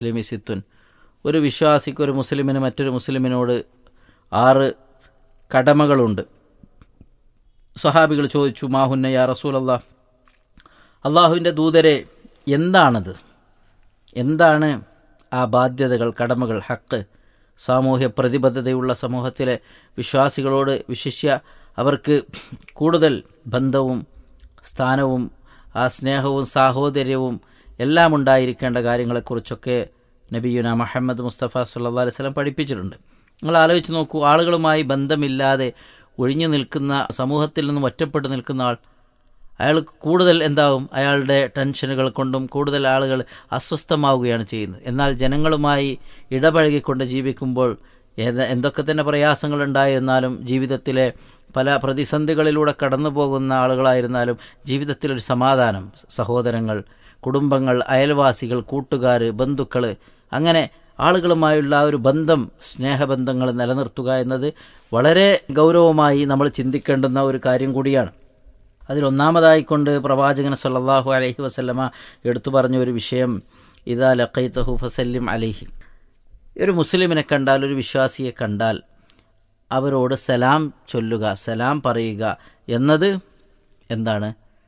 ലിമിസിത്തുൻ ഒരു വിശ്വാസിക്ക് ഒരു മുസ്ലിമിന് മറ്റൊരു മുസ്ലിമിനോട് ആറ് കടമകളുണ്ട് സ്വഹാബികൾ ചോദിച്ചു മാഹുന്ന യാ റസൂൽ അള്ളാഹ് അള്ളാഹുവിൻ്റെ ദൂതരെ എന്താണത് എന്താണ് ആ ബാധ്യതകൾ കടമകൾ ഹക്ക് സാമൂഹ്യ പ്രതിബദ്ധതയുള്ള സമൂഹത്തിലെ വിശ്വാസികളോട് വിശിഷ്യ അവർക്ക് കൂടുതൽ ബന്ധവും സ്ഥാനവും ആ സ്നേഹവും സാഹോദര്യവും എല്ലാം ഉണ്ടായിരിക്കേണ്ട കാര്യങ്ങളെക്കുറിച്ചൊക്കെ നബിയുന മുഹമ്മദ് മുസ്തഫ സല്ലാ അലൈഹി സ്വലം പഠിപ്പിച്ചിട്ടുണ്ട് നിങ്ങൾ ആലോചിച്ച് നോക്കൂ ആളുകളുമായി ബന്ധമില്ലാതെ ഒഴിഞ്ഞു നിൽക്കുന്ന സമൂഹത്തിൽ നിന്നും ഒറ്റപ്പെട്ട് നിൽക്കുന്ന ആൾ അയാൾ കൂടുതൽ എന്താവും അയാളുടെ ടെൻഷനുകൾ കൊണ്ടും കൂടുതൽ ആളുകൾ അസ്വസ്ഥമാവുകയാണ് ചെയ്യുന്നത് എന്നാൽ ജനങ്ങളുമായി ഇടപഴകിക്കൊണ്ട് ജീവിക്കുമ്പോൾ ഏത് എന്തൊക്കെ തന്നെ പ്രയാസങ്ങൾ ഉണ്ടായിരുന്നാലും ജീവിതത്തിലെ പല പ്രതിസന്ധികളിലൂടെ കടന്നു പോകുന്ന ആളുകളായിരുന്നാലും ജീവിതത്തിലൊരു സമാധാനം സഹോദരങ്ങൾ കുടുംബങ്ങൾ അയൽവാസികൾ കൂട്ടുകാർ ബന്ധുക്കൾ അങ്ങനെ ആളുകളുമായുള്ള ആ ഒരു ബന്ധം സ്നേഹബന്ധങ്ങൾ നിലനിർത്തുക എന്നത് വളരെ ഗൗരവമായി നമ്മൾ ചിന്തിക്കേണ്ടുന്ന ഒരു കാര്യം കൂടിയാണ് അതിലൊന്നാമതായിക്കൊണ്ട് പ്രവാചകൻ സല്ലാഹു അലഹി വസ്ല്ലമ എടുത്തു പറഞ്ഞ ഒരു വിഷയം ഇതാ ലഖൈത്തഹു ഫസല്ലിം അലഹി ഒരു മുസ്ലിമിനെ കണ്ടാൽ ഒരു വിശ്വാസിയെ കണ്ടാൽ അവരോട് സലാം ചൊല്ലുക സലാം പറയുക എന്നത് എന്താണ്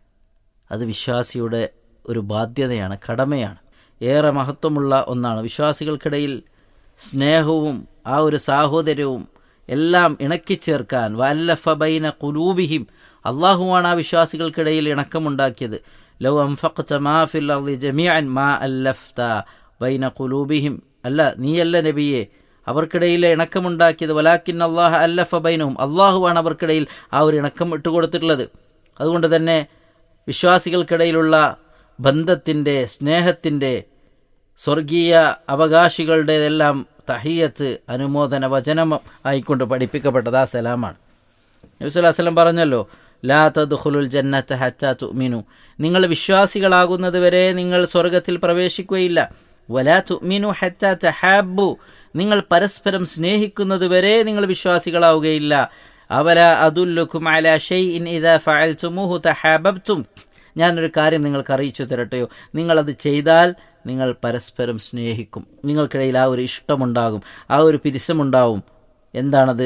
അത് വിശ്വാസിയുടെ ഒരു ബാധ്യതയാണ് കടമയാണ് ഏറെ മഹത്വമുള്ള ഒന്നാണ് വിശ്വാസികൾക്കിടയിൽ സ്നേഹവും ആ ഒരു സാഹോദര്യവും എല്ലാം ഇണക്കിച്ചേർക്കാൻ വല്ലഫ ബൈന കുലൂബിഹിം അള്ളാഹുവാണ് ആ വിശ്വാസികൾക്കിടയിൽ ഇണക്കമുണ്ടാക്കിയത് ലൗ അംഫഖ്ത മാ ഫിൽ അർളി ജമീഅൻ മാ അല്ലഫ്ത ബൈന ഖുലൂബിഹിം അല്ല നീയല്ല നബിയെ അവർക്കിടയിൽ ഇണക്കമുണ്ടാക്കിയത് വലാക്കിൻ അള്ളാഹ് അല്ലഫ ബൈനഹും അള്ളാഹുവാണ് അവർക്കിടയിൽ ആ ഒരു ഇണക്കം ഇട്ടുകൊടുത്തിട്ടുള്ളത് അതുകൊണ്ട് തന്നെ വിശ്വാസികൾക്കിടയിലുള്ള ബന്ധത്തിൻ്റെ സ്നേഹത്തിൻ്റെ സ്വർഗീയ അവകാശികളുടേതെല്ലാം തഹിയത്ത് അനുമോദന വചനം ആയിക്കൊണ്ട് പഠിപ്പിക്കപ്പെട്ടത് ആ സലാമാണ് നബിസ്വല്ലാസ്ലം പറഞ്ഞല്ലോ ലാ തദ്ഖുലുൽ ജന്നത്ത് ഹറ്റാ തുമിനു നിങ്ങൾ വിശ്വാസികളാകുന്നത് വരെ നിങ്ങൾ സ്വർഗത്തിൽ പ്രവേശിക്കുകയില്ല വലാ തുമിനു ഹറ്റാ തഹാബു നിങ്ങൾ പരസ്പരം സ്നേഹിക്കുന്നത് വരെ നിങ്ങൾ വിശ്വാസികളാവുകയില്ല അവല അതുല്ലുക്കും അല ഷൈഇൻ ഇദാ ഫഅൽതുമുഹു തഹാബബ്തും ഞാനൊരു കാര്യം നിങ്ങൾക്ക് അറിയിച്ചു തരട്ടെയോ നിങ്ങളത് ചെയ്താൽ നിങ്ങൾ പരസ്പരം സ്നേഹിക്കും നിങ്ങൾക്കിടയിൽ ആ ഒരു ഇഷ്ടമുണ്ടാകും ആ ഒരു പിരിസമുണ്ടാവും എന്താണത്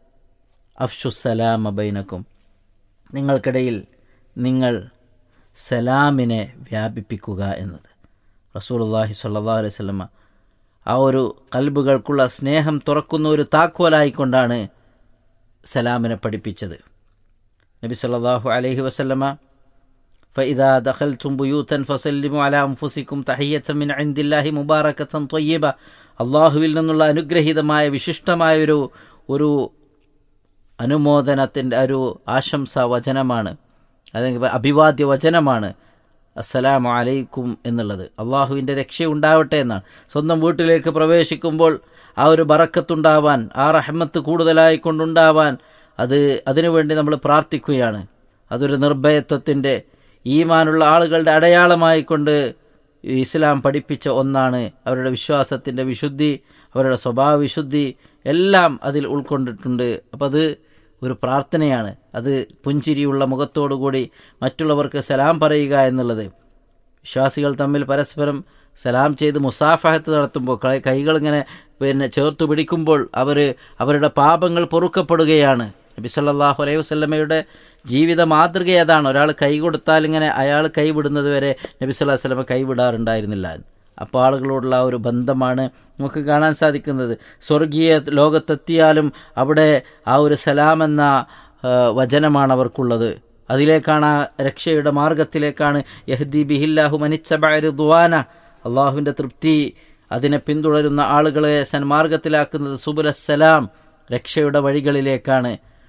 അഫ്ഷുസലാമ ബൈനക്കും നിങ്ങൾക്കിടയിൽ നിങ്ങൾ സലാമിനെ വ്യാപിപ്പിക്കുക എന്നത് റസൂലുള്ളാഹി സ്വല്ലല്ലാഹു അലൈഹി വസല്ലമ ആ ഒരു കൽബുകൾക്കുള്ള സ്നേഹം തുറക്കുന്ന ഒരു താക്കോലായിക്കൊണ്ടാണ് സലാമിനെ പഠിപ്പിച്ചത് നബി സല്ലല്ലാഹു അലൈഹി വസല്ലമ فإذا دخلتم بيوتا فسلموا على أنفسكم تحية من عند الله مباركة طيبة അള്ളാഹുവിൽ നിന്നുള്ള അനുഗ്രഹീതമായ വിശിഷ്ടമായ ഒരു ഒരു അനുമോദനത്തിൻ്റെ ഒരു ആശംസാ വചനമാണ് അല്ലെങ്കിൽ അഭിവാദ്യ വചനമാണ് അസ്സലാമു അലൈക്കും എന്നുള്ളത് അള്ളാഹുവിൻ്റെ രക്ഷയുണ്ടാവട്ടെ എന്നാണ് സ്വന്തം വീട്ടിലേക്ക് പ്രവേശിക്കുമ്പോൾ ആ ഒരു ബറക്കത്തുണ്ടാവാൻ ആ റഹ്മത്ത് കൂടുതലായി കൊണ്ടുണ്ടാവാൻ അത് അതിനുവേണ്ടി നമ്മൾ പ്രാർത്ഥിക്കുകയാണ് അതൊരു നിർഭയത്വത്തിൻ്റെ ഈമാനുള്ള ആളുകളുടെ അടയാളമായിക്കൊണ്ട് ഇസ്ലാം പഠിപ്പിച്ച ഒന്നാണ് അവരുടെ വിശ്വാസത്തിൻ്റെ വിശുദ്ധി അവരുടെ സ്വഭാവ വിശുദ്ധി എല്ലാം അതിൽ ഉൾക്കൊണ്ടിട്ടുണ്ട് അപ്പം അത് ഒരു പ്രാർത്ഥനയാണ് അത് പുഞ്ചിരിയുള്ള മുഖത്തോടുകൂടി മറ്റുള്ളവർക്ക് സലാം പറയുക എന്നുള്ളത് വിശ്വാസികൾ തമ്മിൽ പരസ്പരം സലാം ചെയ്ത് മുസാഫഹത്ത് നടത്തുമ്പോൾ കൈകൾ ഇങ്ങനെ പിന്നെ ചേർത്തു പിടിക്കുമ്പോൾ അവർ അവരുടെ പാപങ്ങൾ പൊറുക്കപ്പെടുകയാണ് നബി സല്ലാഹു അലൈഹി വസ്ലമയുടെ ജീവിത മാതൃക ഏതാണ് ഒരാൾ കൈ കൊടുത്താൽ ഇങ്ങനെ അയാൾ കൈ വിടുന്നത് വരെ നബി സല്ലാഹു വസ്ലമ കൈ വിടാറുണ്ടായിരുന്നില്ല അപ്പോൾ ആളുകളോടുള്ള ഒരു ബന്ധമാണ് നമുക്ക് കാണാൻ സാധിക്കുന്നത് സ്വർഗീയ ലോകത്തെത്തിയാലും അവിടെ ആ ഒരു സലാം എന്ന വചനമാണ് അവർക്കുള്ളത് അതിലേക്കാണ് ആ രക്ഷയുടെ മാർഗത്തിലേക്കാണ് യഹ്ദി ബിഹില്ലാഹു മനിച്ചബാന അള്ളാഹുവിൻ്റെ തൃപ്തി അതിനെ പിന്തുടരുന്ന ആളുകളെ സന്മാർഗത്തിലാക്കുന്നത് സുബുലസലാം രക്ഷയുടെ വഴികളിലേക്കാണ്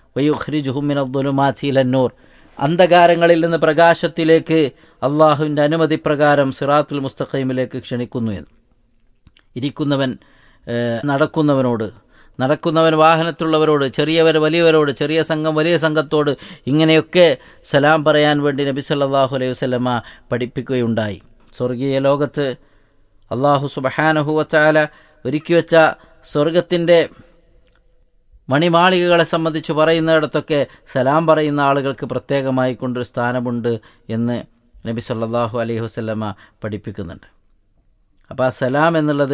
വയുഹ്രിജുഹുമിനദ്ദുലുമാഥിലന്നൂർ അന്ധകാരങ്ങളിൽ നിന്ന് പ്രകാശത്തിലേക്ക് അള്ളാഹുവിൻ്റെ അനുമതി പ്രകാരം സിറാത്തുൽ മുസ്തഖീമിലേക്ക് ക്ഷണിക്കുന്നു എന്ന് ഇരിക്കുന്നവൻ നടക്കുന്നവനോട് നടക്കുന്നവൻ വാഹനത്തുള്ളവരോട് ചെറിയവർ വലിയവരോട് ചെറിയ സംഘം വലിയ സംഘത്തോട് ഇങ്ങനെയൊക്കെ സലാം പറയാൻ വേണ്ടി നബി സല്ലാഹു അലൈഹി വസ്ലമ പഠിപ്പിക്കുകയുണ്ടായി സ്വർഗീയ ലോകത്ത് അള്ളാഹു സുബഹാനഹുവച്ചാല ഒരുക്കി വെച്ച സ്വർഗത്തിൻ്റെ മണിമാളികകളെ സംബന്ധിച്ച് പറയുന്നിടത്തൊക്കെ സലാം പറയുന്ന ആളുകൾക്ക് പ്രത്യേകമായി കൊണ്ടൊരു സ്ഥാനമുണ്ട് എന്ന് നബി സല്ലാഹു അലൈഹി വസ്ലമ പഠിപ്പിക്കുന്നുണ്ട് അപ്പോൾ ആ സലാം എന്നുള്ളത്